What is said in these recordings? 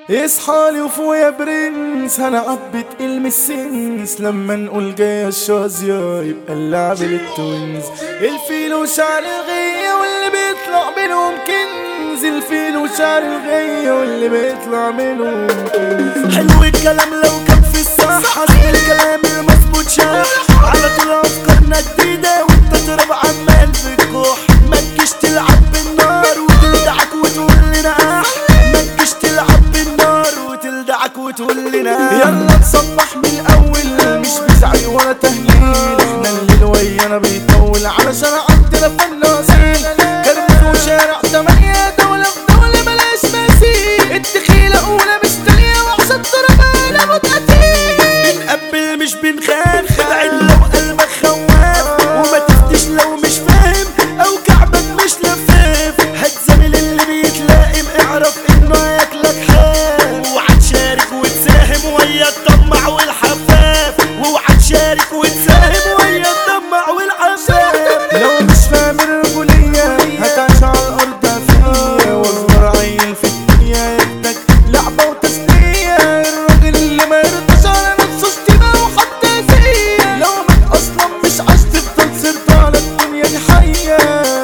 اصحالي وفوق يا برنس انا عبت المسنس لما نقول جاي الشازية يبقى اللعب للتوينز الفيل وشعر الغية واللي بيطلع منهم كنز الفيل وشعر الغية واللي بيطلع منهم كنز حلو الكلام لو كان في الصح حسب الكلام المظبوط شاح على طول افكارنا جديدة وانت تراب عمال بتكح ما تجيش تلعب بالنار وتلدعك وتقول لنا اه ما تجيش تلعب بالنار وتلدعك وتقول لنا يلا نصبح من الاول مش بزعي ولا تهليل احنا الليل ويانا بيطول علشان عندنا فنانين كرمز وشارع تمانية دولة في دولة بلاش مثيل التخيلة اولى مش تانية وعشان تربانا متقتل بنقبل مش بنخاف بعد لو قلبك خواف وما تفتش لو مش فاهم او كعبك مش لفاف هتزامل اللي بيتلائم اعرف انه هياكلك حاف واوعى تشارك وتساهم ويا الطمع والحفاف واوعى تشارك وتساهم ويا الطمع والحفاف لو مش فاهم الرجولية هتعيش على الأرض فيا واصغر عيل في الدنيا ياخدك لعبة وتسلية الراجل اللي ما يرضاش على نفسه شتيمة وحتى زية لو مات أصلا مش عايز تفضل سرت على الدنيا دي حية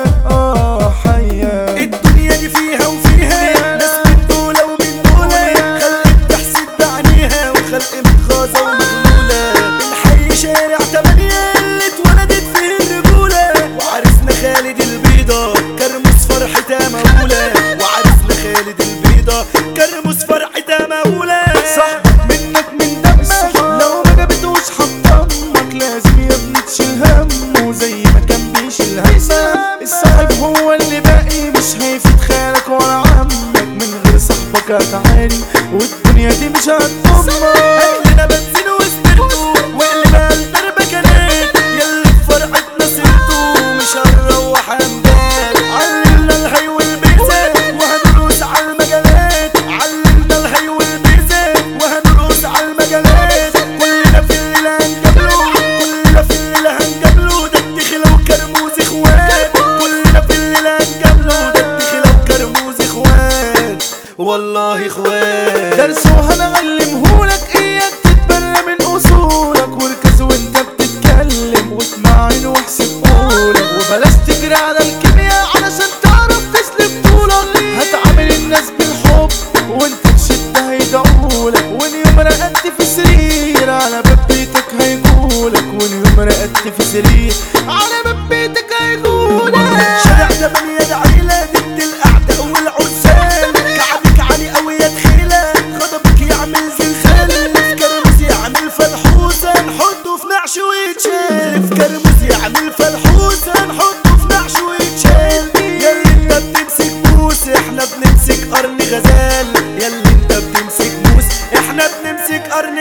آه حية الدنيا دي فيها وفيها ناس من دول ومن دول خلق تحسد بعينيها وخلق متخاذة ومغلولة بنحيي شارع تمانية اللي اتولدت فيه الرجولة وعرسنا خالد البيضة كرموس فرحتها مولى وعرسنا خالد البيضة كرموس فرحتها مولى صح منك من دمك لو ما جابتوش حطمك لازم يا ابني تشيل همه زي ما كان بيشيل همك الصاحب هو اللي باقي مش هيفيد خالك ولا عمك من غير صاحبك هتعاني والدنيا دي مش هتضمك اهلنا بنزين وسبرتو وقلنا الدرب كانت يلي في فرحتنا سبتو مش هنروح امبارح علمنا الهي والبيزات وهنرقص على المجالات علمنا الهي والبيزات وهنرقص على المجالات كلنا في الليل هنجابله كلنا في الليل هنجابله ده الدخلة وكرموز اخوات كلنا في الليل هنجابله ده الدخلة وكرموز اخوات والله اخوات درس وهنعلمهولك اياك تتبرى من اصولك واركز وانت بتتكلم واسمعين واحسب قولك وبلاش تجري على الكيمياء علشان تعرف تسلم طولك هتعامل الناس بالحب وانت تشد هيدعولك وان يوم رقدت في سرير على باب بيتك هيقولك وان يوم رقدت في سرير على باب بيتك هيقولك شارع تمانية ده عيلة ضد الأعداء والعزال كعبك علي قوي يا تخيلة غضبك يعمل زلزال في كرموز يعمل فلحوسة نحطه في نعش ويتشال في كرموز يعمل فلحوسة نحطه في نعش ويتشال ياللي انت بتمسك موس احنا بنمسك قرن غزال ياللي انت بتمسك موس احنا بنمسك قرن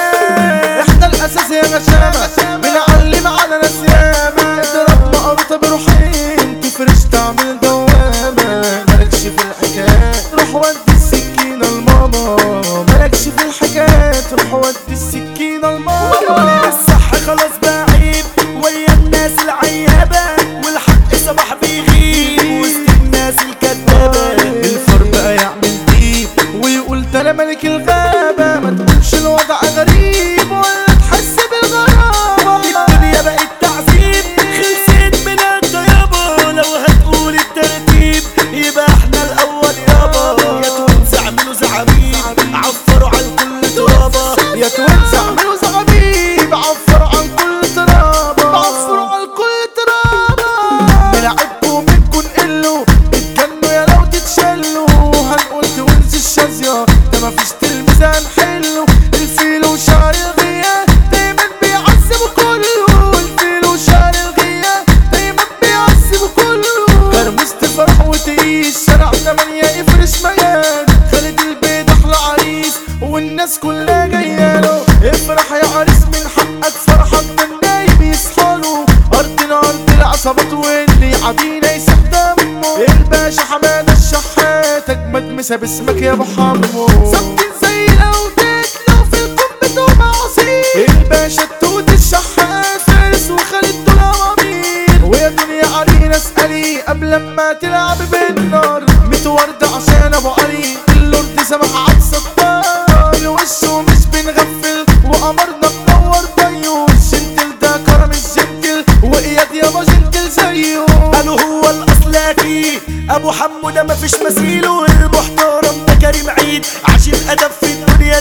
غزال احنا الاساس يا غشامة بنعلم على ناس ياما اضرب مقرطة بروحين تفرش تعمل دوامة مالكش في الحكايات روح ودي السكينة لماما مالكش في الحكايات روح ودي السكينة لماما الصح خلاص بقى عيب ويا الناس العيابة والحق صباح بيغيب وسط الناس الكدابة الفار بقى يعمل ديب ويقول ده انا ملك الغابة ما تقولش الوضع غريب ولا تحس بالغرابة الدنيا بقت تعذيب خلصت من الطيابة لو هتقول الترتيب يبقى احنا الأول يابا يا تونس اعملوا زعابيب عفروا على الكل ترابة يا توينز اعملوا زعابيب عفروا عن كل ترابة عفروا عن كل ترابة بنعبكم منكم نقلوا اتجنوا يا لو تتشلوا هنقول توينز الشاذية ده مفيش تلميذ هنحله الفيل وشعر الغية دايما بيعذبوا كله الفيل وشعر الغية دايما بيعذبوا كله كرموز تفرح وتعيش شارع تمانية يفرش مجال خالد البيت احلى عريس والناس كلها جايه له افرح يا عريس من حقك فرحك ده النايم يصحاله ارضنا ارض العصابات واللي عادينا يسح دمه الباشا حماده الشحات اجمد مسا باسمك يا ابو حمو ثابتين زي الاوتاد لو في القمه معصير الباشا التوت الشحات فارس وخالد دول امامير ويا دنيا علينا اسالي قبل ما تلعب بالنار متورد عشان ابو علي اللورد سمح عبد ستار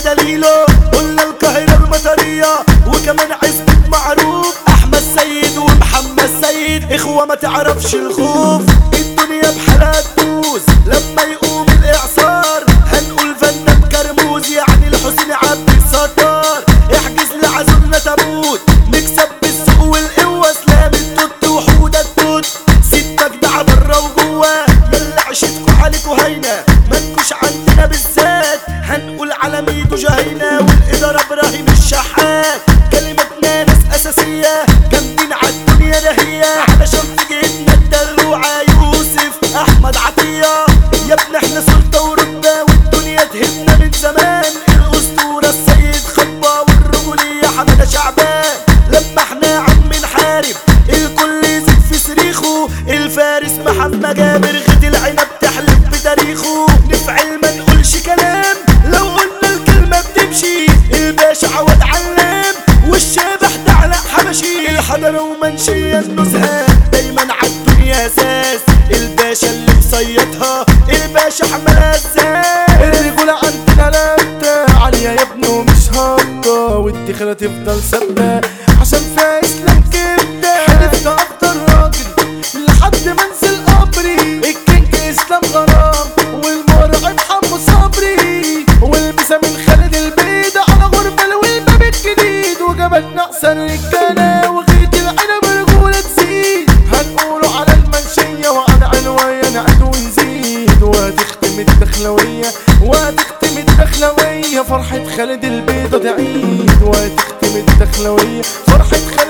دليله قلنا القاهرة المطرية وكمان عزبة معروف احمد سيد ومحمد سيد اخوة ما تعرفش الخوف الدنيا بحالها تدوس لما يقوم الاعصار هنقول فنان كرموز يعني الحسين عبد الستار احجز لعزولنا تابوت نكسب بالسوق والقوة سلام التوت وحودة التوت ستة جدع برا وجوا يلا عشتكوا عليكوا هينة مالكوش عندنا بالذات هنقول على ميدو جهينة والإدارة إبراهيم الشحات كلمتنا ناس أساسية جامدين عالدنيا ده هي علشان في جيبنا الدلوعة يوسف أحمد عطية يا ابن احنا سلطة ورتبة والدنيا تهمنا من زمان الأسطورة السيد خطبة والرجولية حمادة شعبان لما احنا عم نحارب الكل يزيد في صريخه الفارس محمد جابر غد العنب تحلف بتاريخه نفعل ما نقولش كلام لو قلنا الكلمة بتمشي الباشا عواد علام والشبح ده علاء حبشي الحضرة ومنشية النزهة دايما عالدنيا اساس الباشا اللي مصيطها الباشا حمال الزاز الرجولة عندنا لابتة عالية يا ابني ومش هابطة والدخلة تفضل ثابتة عشان فيها اسلام كبدة حلفت افضل راجل لحد ما انزل قبري الكينج اسلام غرام والمرعب حمو صبري والمسا من خالد البيضة على غربة والباب الجديد وجبلنا احسن رجالة وغيت العنب رجولة تزيد هنقولوا على المنشية وعلى عنوية نعد ونزيد وهتختم الدخلوية وهتختم الدخلوية فرحة خالد البيضة تعيد وهتختم الدخلوية فرحة خالد